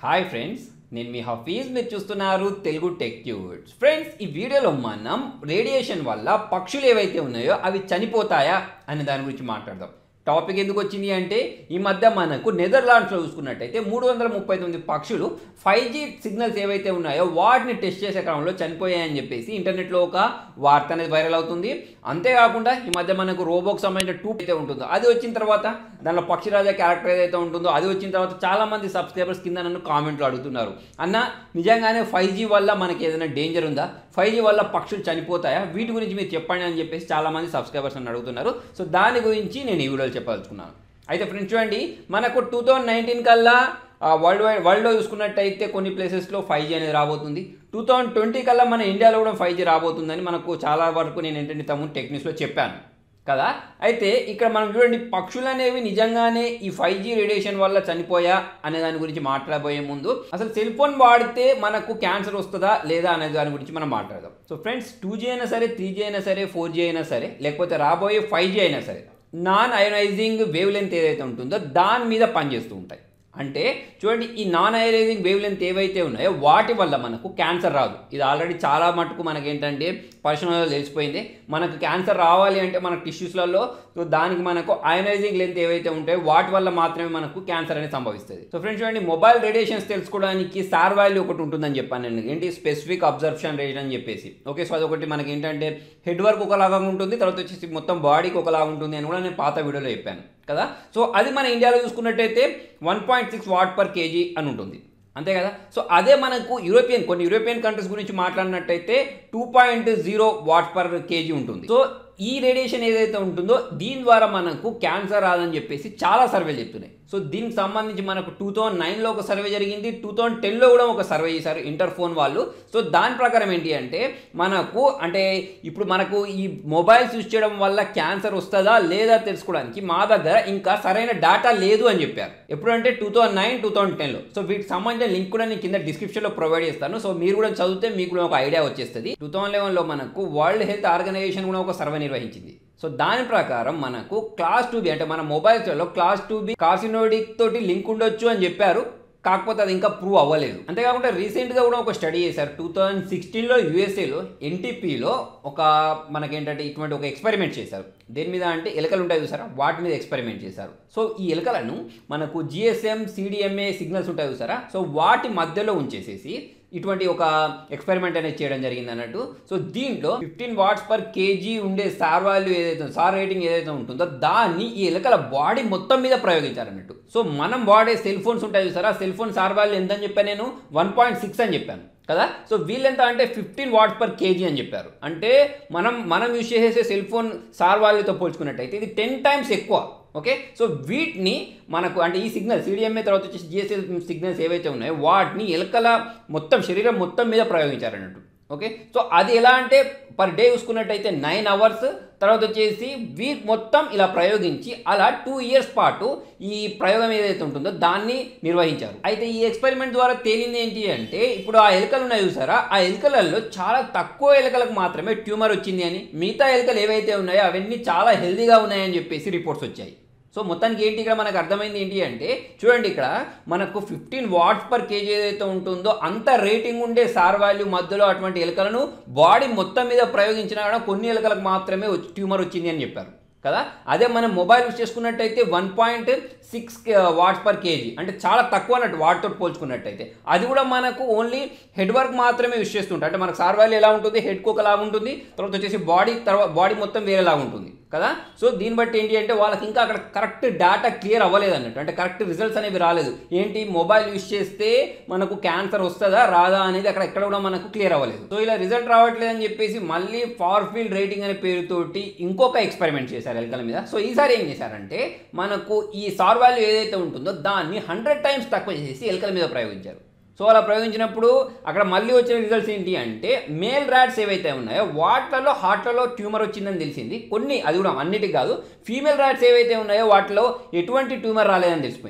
hi friends నేను మీ హఫీజ్ మీరు చూస్తున్నారు తెలుగు టెక్ ట్యూడ్స్ ఫ్రెండ్స్ ఈ వీడియోలో మనం రేడియేషన్ వల్ల పక్షులు ఏవైతే ఉన్నాయో అవి చనిపోతాయా అనే దాని గురించి మాట్లాడదాం టాపిక్ ఎందుకు వచ్చింది అంటే ఈ మధ్య మనకు నెదర్లాండ్స్లో చూసుకున్నట్టయితే మూడు వందల ముప్పై తొమ్మిది పక్షులు ఫైవ్ జీ సిగ్నల్స్ ఏవైతే ఉన్నాయో వాటిని టెస్ట్ చేసే క్రమంలో చనిపోయాయని చెప్పేసి ఇంటర్నెట్లో ఒక వార్త అనేది వైరల్ అవుతుంది అంతేకాకుండా ఈ మధ్య మనకు రోబోకి సంబంధించిన టూ అయితే ఉంటుందో అది వచ్చిన తర్వాత దానిలో పక్షిరాజా క్యారెక్టర్ ఏదైతే ఉంటుందో అది వచ్చిన తర్వాత చాలా మంది సబ్స్క్రైబర్స్ కింద నన్ను కామెంట్లు అడుగుతున్నారు అన్న నిజంగానే ఫైవ్ జీ వల్ల మనకి ఏదైనా డేంజర్ ఉందా ఫైవ్ జీ వల్ల పక్షులు చనిపోతాయా వీటి గురించి మీరు చెప్పండి అని చెప్పేసి చాలా మంది సబ్స్క్రైబర్స్ నన్ను అడుగుతున్నారు సో దాని గురించి నేను ఈ వీడియోలో చెప్పదలుచుకున్నాను అయితే ఫ్రెండ్స్ చూడండి మనకు టూ థౌజండ్ నైన్టీన్ కల్లా వరల్డ్ వైడ్ వరల్డ్లో చూసుకున్నట్టయితే కొన్ని ప్లేసెస్లో ఫైవ్ జీ అనేది రాబోతుంది టూ థౌజండ్ ట్వంటీ కల్లా మన ఇండియాలో కూడా ఫైవ్ జీ రాబోతుందని మనకు చాలా వరకు నేను ఏంటంటే తమ్ముడు టెక్నిక్స్లో చెప్పాను కదా అయితే ఇక్కడ మనం చూడండి పక్షులు అనేవి నిజంగానే ఈ ఫైవ్ జీ రేడియేషన్ వల్ల చనిపోయా అనే దాని గురించి మాట్లాడబోయే ముందు అసలు సెల్ ఫోన్ వాడితే మనకు క్యాన్సర్ వస్తుందా లేదా అనే దాని గురించి మనం మాట్లాడదాం సో ఫ్రెండ్స్ టూ జీ అయినా సరే త్రీ జీ అయినా సరే ఫోర్ జీ అయినా సరే లేకపోతే రాబోయే ఫైవ్ జీ అయినా సరే నాన్ అయోనైజింగ్ వేవ్ లెంత్ ఏదైతే ఉంటుందో దాని మీద పనిచేస్తూ ఉంటాయి అంటే చూడండి ఈ నాన్ అయోనైజింగ్ వేవ్ లెంత్ ఏవైతే ఉన్నాయో వాటి వల్ల మనకు క్యాన్సర్ రాదు ఇది ఆల్రెడీ చాలా మటుకు మనకి ఏంటంటే పరిశ్రమలో తెలిసిపోయింది మనకు క్యాన్సర్ రావాలి అంటే మన టిష్యూస్లలో సో దానికి మనకు అయోనైజింగ్ లెంత్ ఏవైతే ఉంటాయో వాటి వల్ల మాత్రమే మనకు క్యాన్సర్ అనేది సంభవిస్తుంది సో ఫ్రెండ్స్ చూడండి మొబైల్ రేడియేషన్స్ తెలుసుకోవడానికి సార్ వాల్యూ ఒకటి ఉంటుందని చెప్పాను నేను ఏంటి స్పెసిఫిక్ అబ్జర్ప్షన్ రేట్ అని చెప్పేసి ఓకే సో అదొకటి మనకి ఏంటంటే హెడ్ వర్క్ ఒకలాగా ఉంటుంది తర్వాత వచ్చేసి మొత్తం బాడీకి ఒకలాగా ఉంటుంది అని కూడా నేను పాత వీడియోలో చెప్పాను కదా సో అది మన ఇండియాలో చూసుకున్నట్టయితే one point six watt per kg అని ఉంటుంది అంతే కదా సో అదే మనకు యూరోపియన్ కొన్ని యూరోపియన్ కంట్రీస్ గురించి మాట్లాడినట్టయితే two point zero watt per kg ఉంటుంది సో ఈ రేడియేషన్ ఏదైతే ఉంటుందో దీని ద్వారా మనకు క్యాన్సర్ రాదని చెప్పేసి చాలా సర్వేలు చెప్తున్నాయి సో దీనికి సంబంధించి మనకు టూ థౌజండ్ నైన్లో ఒక సర్వే జరిగింది టూ థౌజండ్ టెన్లో కూడా ఒక సర్వే చేశారు ఇంటర్ ఫోన్ వాళ్ళు సో దాని ప్రకారం ఏంటి అంటే మనకు అంటే ఇప్పుడు మనకు ఈ మొబైల్స్ యూజ్ చేయడం వల్ల క్యాన్సర్ వస్తుందా లేదా తెలుసుకోవడానికి మా దగ్గర ఇంకా సరైన డేటా లేదు అని చెప్పారు ఎప్పుడంటే two thousand nine two thousand టెన్లో సో వీటికి సంబంధించిన లింక్ కూడా నేను కింద డిస్క్రిప్షన్లో ప్రొవైడ్ చేస్తాను సో మీరు కూడా చదివితే మీకు కూడా ఒక ఐడియా వచ్చేస్తుంది టూ థౌజండ్ లెవెన్లో మనకు వరల్డ్ హెల్త్ ఆర్గనైజేషన్ కూడా ఒక సర్వే నిర్వహించింది సో దాని ప్రకారం మనకు క్లాస్ టూ బి అంటే మన మొబైల్స్లో క్లాస్ టూ బి కార్సినోడిక్ తోటి లింక్ ఉండొచ్చు అని చెప్పారు కాకపోతే అది ఇంకా ప్రూవ్ అవ్వలేదు అంతేకాకుండా రీసెంట్గా కూడా ఒక స్టడీ చేశారు టూ థౌజండ్ సిక్స్టీన్లో యూఎస్ఏలో ఎన్టీపీలో ఒక మనకేంటంటే ఇటువంటి ఒక ఎక్స్పెరిమెంట్ చేశారు దేని మీద అంటే ఎలకలు ఉంటాయి చూసారా వాటి మీద ఎక్స్పెరిమెంట్ చేశారు సో ఈ ఎలకలను మనకు జిఎస్ఎం సిడిఎంఏ సిగ్నల్స్ ఉంటాయి చూసారా సో వాటి మధ్యలో ఉంచేసేసి ఇటువంటి ఒక ఎక్స్పెరిమెంట్ అనేది చేయడం జరిగింది అన్నట్టు సో దీంట్లో ఫిఫ్టీన్ వాట్స్ పర్ కేజీ ఉండే సార్ వాల్యూ ఏదైతే సార్ రేటింగ్ ఏదైతే ఉంటుందో దాన్ని ఈ ఎలకల బాడీ మొత్తం మీద ప్రయోగించారన్నట్టు సో మనం వాడే సెల్ ఫోన్స్ ఉంటాయి చూసారా సెల్ ఫోన్ సార్ వాల్యూ ఎంత అని చెప్పాను నేను వన్ పాయింట్ సిక్స్ అని చెప్పాను కదా సో వీళ్ళెంత అంటే ఫిఫ్టీన్ వాట్స్ పర్ కేజీ అని చెప్పారు అంటే మనం మనం యూజ్ చేసే సెల్ ఫోన్ సార్ వాల్యూతో పోల్చుకున్నట్టయితే ఇది టెన్ టైమ్స్ ఎక్కువ ఓకే సో వీటిని మనకు అంటే ఈ సిగ్నల్ సిడిఎంఏ తర్వాత వచ్చేసి జిఎస్ఎల్ సిగ్నల్స్ ఏవైతే ఉన్నాయో వాటిని ఎలకల మొత్తం శరీరం మొత్తం మీద ప్రయోగించారన్నట్టు ఓకే సో అది ఎలా అంటే పర్ డే చూసుకున్నట్టయితే నైన్ అవర్స్ తర్వాత వచ్చేసి వీక్ మొత్తం ఇలా ప్రయోగించి అలా టూ ఇయర్స్ పాటు ఈ ప్రయోగం ఏదైతే ఉంటుందో దాన్ని నిర్వహించారు అయితే ఈ ఎక్స్పెరిమెంట్ ద్వారా తేలింది ఏంటి అంటే ఇప్పుడు ఆ ఎలుకలు ఉన్నాయి చూసారా ఆ ఎలుకలలో చాలా తక్కువ ఎలుకలకు మాత్రమే ట్యూమర్ వచ్చింది అని మిగతా ఎలుకలు ఏవైతే ఉన్నాయో అవన్నీ చాలా హెల్దీగా ఉన్నాయని చెప్పేసి రిపోర్ట్స్ వచ్చాయి సో మొత్తానికి ఏంటి ఇక్కడ మనకు అర్థమైంది ఏంటి అంటే చూడండి ఇక్కడ మనకు ఫిఫ్టీన్ వాట్స్ పర్ కేజీ ఏదైతే ఉంటుందో అంత రేటింగ్ ఉండే సార్ వాల్యూ మధ్యలో అటువంటి ఎలుకలను బాడీ మొత్తం మీద ప్రయోగించినా కూడా కొన్ని ఎలుకలకు మాత్రమే ట్యూమర్ వచ్చింది అని చెప్పారు కదా అదే మనం మొబైల్ యూస్ చేసుకున్నట్టయితే one point six watts per kg అంటే చాలా తక్కువ అన్నట్టు వాటితో పోల్చుకున్నట్టయితే అది కూడా మనకు ఓన్లీ హెడ్ వర్క్ మాత్రమే యూస్ చేస్తుంటాం అంటే మనకు సార్ వాల్యూ ఎలా ఉంటుంది హెడ్ ఒకలా ఉంటుంది తర్వాత వచ్చేసి బాడీ తర్వాత బాడీ మొత్తం వేరేలా ఉంటుంది కదా సో దీన్ని బట్టి ఏంటి అంటే వాళ్ళకి ఇంకా అక్కడ కరెక్ట్ డేటా క్లియర్ అవ్వలేదు అన్నట్టు అంటే కరెక్ట్ రిజల్ట్స్ అనేవి రాలేదు ఏంటి మొబైల్ యూస్ చేస్తే మనకు క్యాన్సర్ వస్తుందా రాదా అనేది అక్కడ ఎక్కడ కూడా మనకు క్లియర్ అవ్వలేదు సో ఇలా రిజల్ట్ రావట్లేదు అని చెప్పేసి మళ్ళీ ఫార్ ఫీల్డ్ రేటింగ్ అనే పేరుతోటి ఇంకొక ఎక్స్పెరిమెంట్ చేశారు ఎలకల మీద సో ఈసారి ఏం చేశారంటే మనకు ఈ సార్ వాల్యూ ఏదైతే ఉంటుందో దాన్ని హండ్రెడ్ టైమ్స్ తక్కువ చేసి ఎలకల మీద ప్రయోగించారు సో అలా ప్రయోగించినప్పుడు అక్కడ మళ్ళీ వచ్చిన రిజల్ట్స్ ఏంటి అంటే మేల్ ర్యాట్స్ ఏవైతే ఉన్నాయో వాటిలలో హార్ట్లలో ట్యూమర్ వచ్చిందని తెలిసింది కొన్ని అది కూడా అన్నిటికి కాదు ఫీమేల్ ర్యాట్స్ ఏవైతే ఉన్నాయో వాటిలో ఎటువంటి ట్యూమర్ రాలేదని తెలిసిపోయింది సో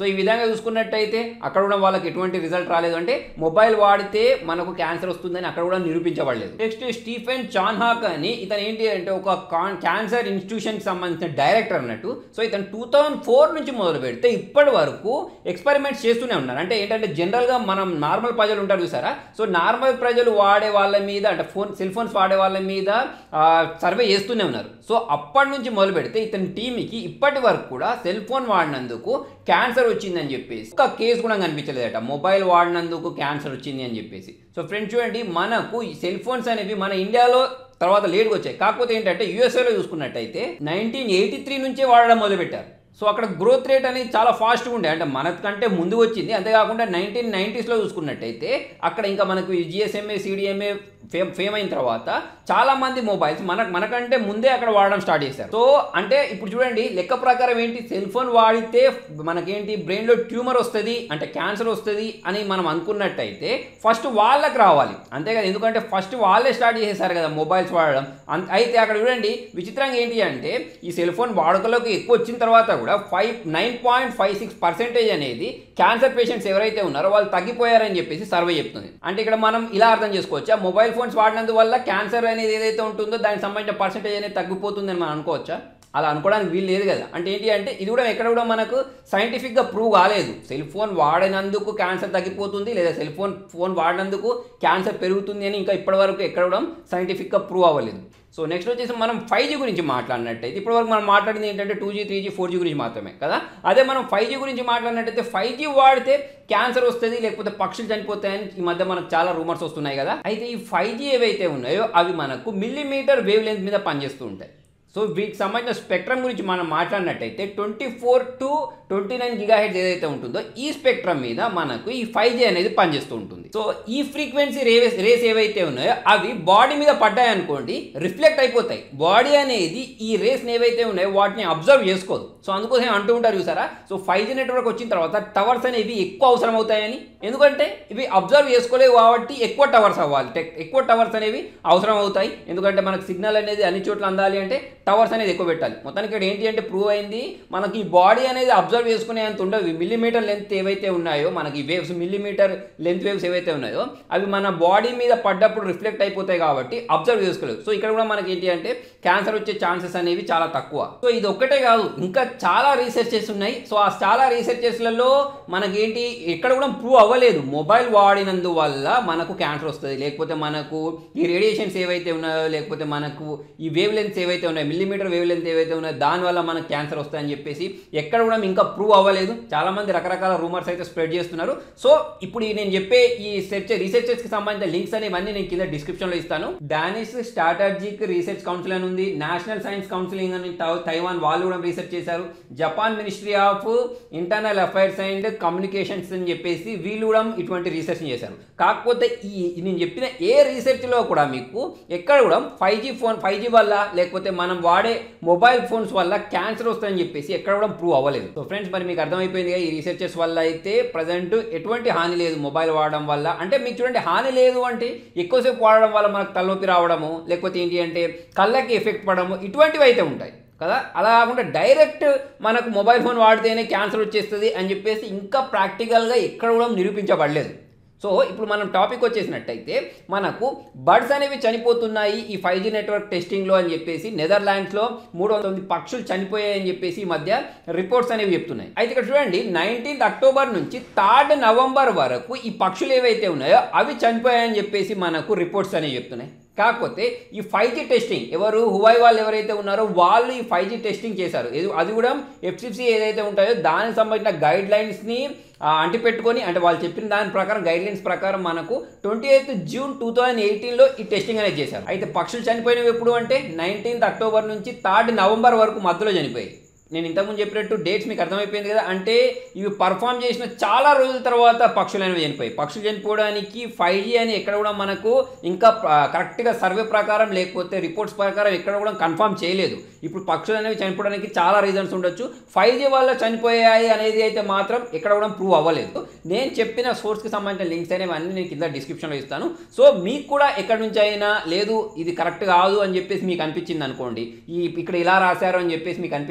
సో ఈ విధంగా చూసుకున్నట్టయితే అక్కడ కూడా వాళ్ళకి ఎటువంటి రిజల్ట్ రాలేదు అంటే మొబైల్ వాడితే మనకు క్యాన్సర్ వస్తుందని అక్కడ కూడా నిరూపించబడలేదు నెక్స్ట్ స్టీఫెన్ చాన్హాక్ అని ఇతను ఏంటి అంటే ఒక క్యాన్సర్ ఇన్స్టిట్యూషన్కి సంబంధించిన డైరెక్టర్ అన్నట్టు సో ఇతను టూ థౌజండ్ ఫోర్ నుంచి మొదలు పెడితే ఇప్పటి వరకు ఎక్స్పెరిమెంట్స్ చేస్తూనే ఉన్నారు అంటే ఏంటంటే జనరల్గా మనం నార్మల్ ప్రజలు ఉంటారు చూసారా సో నార్మల్ ప్రజలు వాడే వాళ్ళ మీద అంటే ఫోన్ సెల్ ఫోన్స్ వాడే వాళ్ళ మీద సర్వే చేస్తూనే ఉన్నారు సో అప్పటి నుంచి మొదలు పెడితే ఇతని టీంకి ఇప్పటి వరకు కూడా సెల్ ఫోన్ వాడినందుకు క్యాన్సర్ వచ్చిందని చెప్పేసి ఒక కేసు కూడా కనిపించలేదట మొబైల్ వాడినందుకు క్యాన్సర్ వచ్చింది అని చెప్పేసి సో ఫ్రెండ్స్ చూడండి మనకు ఈ సెల్ ఫోన్స్ అనేవి మన ఇండియాలో తర్వాత లేట్గా వచ్చాయి కాకపోతే ఏంటంటే యూఎస్ఏలో చూసుకున్నట్టయితే నైన్టీన్ ఎయిటీ త్రీ నుంచే వాడడం మొదలుపెట్టారు సో అక్కడ గ్రోత్ రేట్ అనేది చాలా ఫాస్ట్గా ఉండే అంటే మనకంటే ముందు వచ్చింది అంతేకాకుండా నైన్టీన్ నైంటీస్లో చూసుకున్నట్టయితే అక్కడ ఇంకా మనకు జిఎస్ఎంఏ సిడిఎంఏ ఫేమ్ ఫేమ్ అయిన తర్వాత చాలా మంది మొబైల్స్ మన మనకంటే ముందే అక్కడ వాడడం స్టార్ట్ చేశారు సో అంటే ఇప్పుడు చూడండి లెక్క ప్రకారం ఏంటి సెల్ ఫోన్ వాడితే మనకేంటి బ్రెయిన్లో ట్యూమర్ వస్తుంది అంటే క్యాన్సర్ వస్తుంది అని మనం అనుకున్నట్టయితే ఫస్ట్ వాళ్ళకి రావాలి అంతేకాదు ఎందుకంటే ఫస్ట్ వాళ్ళే స్టార్ట్ చేసేసారు కదా మొబైల్స్ వాడడం అం- అయితే అక్కడ చూడండి విచిత్రంగా ఏంటి అంటే ఈ సెల్ ఫోన్ వాడుకలోకి ఎక్కువ వచ్చిన తర్వాత కూడా five nine point five six percentage అనేది క్యాన్సర్ పేషెంట్స్ ఎవరైతే ఉన్నారో వాళ్ళు తగ్గిపోయారని చెప్పేసి సర్వే చెప్తుంది అంటే ఇక్కడ మనం ఇలా అర్థం చేసుకోవచ్చా మొబైల్ ఫోన్స్ వాడినందువల్ల క్యాన్సర్ అనేది ఏదైతే ఉంటుందో దానికి సంబంధించిన పర్సెంటేజ్ అనేది తగ్గిపోతుందని మనం అనుకోవచ్చా అలా అనుకోవడానికి వీలు లేదు కదా అంటే ఏంటి అంటే ఇది కూడా ఎక్కడ కూడా మనకు సైంటిఫిక్గా ప్రూవ్ కాలేదు సెల్ ఫోన్ వాడినందుకు క్యాన్సర్ తగ్గిపోతుంది లేదా సెల్ ఫోన్ ఫోన్ వాడినందుకు క్యాన్సర్ పెరుగుతుంది అని ఇంకా ఇప్పటివరకు ఎక్కడ కూడా సైంటిఫిక్గా ప్రూవ్ అవ్వలేదు సో నెక్స్ట్ వచ్చేసి మనం ఫైవ్ జీ గురించి మాట్లాడినట్టయితే ఇప్పటివరకు మనం మాట్లాడింది ఏంటంటే two G three G four G గురించి మాత్రమే కదా అదే మనం ఫైవ్ జీ గురించి మాట్లాడినట్టయితే ఫైవ్ జీ వాడితే క్యాన్సర్ వస్తుంది లేకపోతే పక్షులు చనిపోతాయని ఈ మధ్య మనకు చాలా రూమర్స్ వస్తున్నాయి కదా అయితే ఈ ఫైవ్ జీ ఏవైతే ఉన్నాయో అవి మనకు మిల్లీమీటర్ వేవ్ లెంత్ మీద పనిచేస్తూ ఉంటాయి సో వీటికి సంబంధించిన స్పెక్ట్రమ్ గురించి మనం మాట్లాడినట్టయితే twenty four to twenty nine giga hertz ఏదైతే ఉంటుందో ఈ స్పెక్ట్రమ్ మీద మనకు ఈ ఫైవ్ జీ అనేది పనిచేస్తూ ఉంటుంది సో ఈ ఫ్రీక్వెన్సీ రేస్ రేస్ ఏవైతే ఉన్నాయో అవి బాడీ మీద పడ్డాయి అనుకోండి రిఫ్లెక్ట్ అయిపోతాయి బాడీ అనేది ఈ రేస్ని ఏవైతే ఉన్నాయో వాటిని అబ్జర్వ్ చేసుకోదు సో అందుకోసం అంటూ ఉంటారు చూసారా సో ఫైవ్ జీ నెట్వర్క్ వచ్చిన తర్వాత టవర్స్ అనేవి ఎక్కువ అవసరం అవుతాయని ఎందుకంటే ఇవి అబ్జర్వ్ చేసుకోలేవు కాబట్టి ఎక్కువ టవర్స్ అవ్వాలి టెక్ ఎక్కువ టవర్స్ అనేవి అవసరం అవుతాయి ఎందుకంటే మనకు సిగ్నల్ అనేది అన్ని చోట్ల అందాలి అంటే టవర్స్ అనేది ఎక్కువ పెట్టాలి మొత్తానికి ఇక్కడ ఏంటి అంటే ప్రూవ్ అయింది మనకి ఈ బాడీ అనేది అబ్జర్వ్ చేసుకునే అంత ఉండవు మిల్లీమీటర్ లెంత్ ఏవైతే ఉన్నాయో మనకి వేవ్స్ మిల్లీమీటర్ లెంత్ వేవ్స్ ఏవైతే ఉన్నాయో అవి మన బాడీ మీద పడ్డప్పుడు రిఫ్లెక్ట్ అయిపోతాయి కాబట్టి అబ్జర్వ్ చేసుకోలేవు సో ఇక్కడ కూడా మనకి ఏంటి అంటే క్యాన్సర్ వచ్చే ఛాన్సెస్ అనేవి చాలా తక్కువ సో ఇది ఒక్కటే కాదు ఇంకా చాలా రీసెర్చెస్ ఉన్నాయి సో ఆ చాలా రీసెర్చెస్లలో మనకేంటి ఎక్కడ కూడా ప్రూవ్ అవ్వలేదు మొబైల్ వాడినందువల్ల మనకు క్యాన్సర్ వస్తుంది లేకపోతే మనకు ఈ రేడియేషన్స్ ఏవైతే ఉన్నాయో లేకపోతే మనకు ఈ వేవ్ లెంత్స్ ఏవైతే ఉన్నాయో మిల్లీమీటర్ వేవ్ లెంత్ ఏవైతే ఉన్నాయో దానివల్ల మనకు క్యాన్సర్ వస్తాయని చెప్పేసి ఎక్కడ కూడా ఇంకా ప్రూవ్ అవ్వలేదు చాలా మంది రకరకాల రూమర్స్ అయితే స్ప్రెడ్ చేస్తున్నారు సో ఇప్పుడు ఈ నేను చెప్పే ఈ సెర్చ్ రీసెర్చెస్ కి సంబంధించిన లింక్స్ అనేవన్నీ నేను కింద డిస్క్రిప్షన్ లో ఇస్తాను డానిష్ స్ట్రాటజిక్ రీసెర్చ్ కౌన్సిల్ అని ఉంది నేషనల్ సైన్స్ కౌన్సిలింగ్ అని తై- తైవాన్ వాళ్ళు కూడా రీసెర్చ్ చేశారు Japan ministry of internal affairs and communications అని చెప్పేసి వీళ్ళు కూడా ఇటువంటి రీసెర్చ్ చేశారు కాకపోతే ఈ ఈ నేను చెప్పిన ఏ రీసెర్చ్లో కూడా మీకు ఎక్కడ కూడా five G phone five G వల్ల లేకపోతే మనం వాడే మొబైల్ ఫోన్స్ వల్ల క్యాన్సర్ వస్తుందని చెప్పేసి ఎక్కడ కూడా ప్రూవ్ అవ్వలేదు సో ఫ్రెండ్స్ మరి మీకు అర్థమైపోయింది ఈ రీసెర్చెస్ వల్ల అయితే ప్రజెంట్ ఎటువంటి హాని లేదు మొబైల్ వాడడం వల్ల అంటే మీకు చూడండి హాని లేదు అంటే ఎక్కువసేపు వాడడం వల్ల మనకు తలనొప్పి రావడము లేకపోతే ఏంటి అంటే కళ్ళకి ఎఫెక్ట్ పడము ఇటువంటివి అయితే ఉంటాయి కదా అలా కాకుండా డైరెక్ట్ మనకు మొబైల్ ఫోన్ వాడితేనే క్యాన్సర్ వచ్చేస్తుంది అని చెప్పేసి ఇంకా ప్రాక్టికల్గా ఎక్కడ కూడా నిరూపించబడలేదు సో ఇప్పుడు మనం టాపిక్ వచ్చేసినట్టయితే మనకు బర్డ్స్ అనేవి చనిపోతున్నాయి ఈ ఫైవ్ జీ నెట్వర్క్ టెస్టింగ్లో అని చెప్పేసి నెదర్లాండ్స్లో మూడు వందల తొమ్మిది పక్షులు చనిపోయాయని చెప్పేసి ఈ మధ్య రిపోర్ట్స్ అనేవి చెప్తున్నాయి అయితే ఇక్కడ చూడండి నైన్టీన్త్ అక్టోబర్ నుంచి థర్డ్ నవంబర్ వరకు ఈ పక్షులు ఏవైతే ఉన్నాయో అవి చనిపోయాయని చెప్పేసి మనకు రిపోర్ట్స్ అనేవి చెప్తున్నాయి కాకపోతే ఈ ఫైవ్ జీ టెస్టింగ్ ఎవరు హువాయి వాళ్ళు ఎవరైతే ఉన్నారో వాళ్ళు ఈ ఫైవ్ జీ టెస్టింగ్ చేశారు ఇది- అది కూడా ఎఫ్సిసి ఏదైతే ఉంటాయో దానికి సంబంధించిన గైడ్ లైన్స్ని అంటిపెట్టుకొని అంటే వాళ్ళు చెప్పిన దాని ప్రకారం గైడ్ లైన్స్ ప్రకారం మనకు twenty eighth June two thousand ఎయిటీన్లో ఈ టెస్టింగ్ అనేది చేశారు అయితే పక్షులు చనిపోయినవి ఎప్పుడు అంటే నైన్టీన్త్ అక్టోబర్ నుంచి థర్డ్ నవంబర్ వరకు మధ్యలో చనిపోయాయి నేను ఇంతకుముందు చెప్పినట్టు డేట్స్ మీకు అర్థమైపోయింది కదా అంటే ఇవి పర్ఫామ్ చేసిన చాలా రోజుల తర్వాత పక్షులు అనేవి చనిపోయాయి పక్షులు చనిపోవడానికి ఫైవ్ జీ అని ఎక్కడ కూడా మనకు ఇంకా ప్ర- కరెక్ట్గా సర్వే ప్రకారం లేకపోతే రిపోర్ట్స్ ప్రకారం ఎక్కడ కూడా కన్ఫర్మ్ చేయలేదు ఇప్పుడు పక్షులు అనేవి చనిపోవడానికి చాలా రీజన్స్ ఉండొచ్చు ఫైవ్ జీ వల్ల చనిపోయాయి అనేది అయితే మాత్రం ఎక్కడ కూడా ప్రూవ్ అవ్వలేదు నేను చెప్పిన సోర్స్కి సంబంధించిన లింక్స్ అనేవి అన్ని నేను కింద డిస్క్రిప్షన్లో ఇస్తాను సో మీకు కూడా ఎక్కడి నుంచి అయినా లేదు ఇది కరెక్ట్ కాదు అని చెప్పేసి మీకు అనిపించింది అనుకోండి ఈ ఇక్కడ ఇలా రాశారు అని చెప్పేసి మీకు అనిపించింది అనుకోండి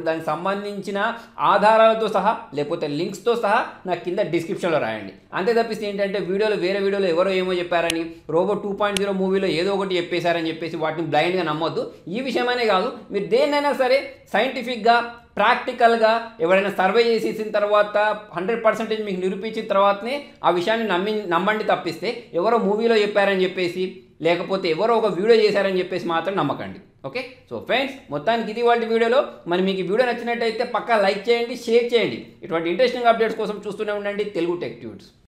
దానికి సంబంధించిన ఆధారాలతో సహా లేకపోతే లింక్స్తో సహా నాకు కింద డిస్క్రిప్షన్లో రాయండి అంతే తప్పిస్తే ఏంటంటే వీడియోలో వేరే వీడియోలో ఎవరో ఏమో చెప్పారని రోబో టూ పాయింట్ జీరో మూవీలో ఏదో ఒకటి చెప్పేశారని చెప్పేసి వాటిని బ్లైండ్గా నమ్మొద్దు ఈ విషయమనే కాదు మీరు దేన్నైనా సరే సైంటిఫిక్గా ప్రాక్టికల్గా ఎవరైనా సర్వే చేసేసిన తర్వాత హండ్రెడ్ పర్సెంటేజ్ మీకు నిరూపించిన తర్వాతనే ఆ విషయాన్ని నమ్మి నమ్మండి తప్పిస్తే ఎవరో మూవీలో చెప్పారని చెప్పేసి లేకపోతే ఎవరో ఒక వీడియో చేశారని చెప్పేసి మాత్రం నమ్మకండి ఓకే సో ఫ్రెండ్స్ మొత్తానికి ఇది వాళ్ళ వీడియోలో మరి మీకు ఈ వీడియో నచ్చినట్టయితే పక్కా లైక్ చేయండి షేర్ చేయండి ఇటువంటి ఇంట్రెస్టింగ్ అప్డేట్స్ కోసం చూస్తూనే ఉండండి తెలుగు టెక్ ట్యూట్స్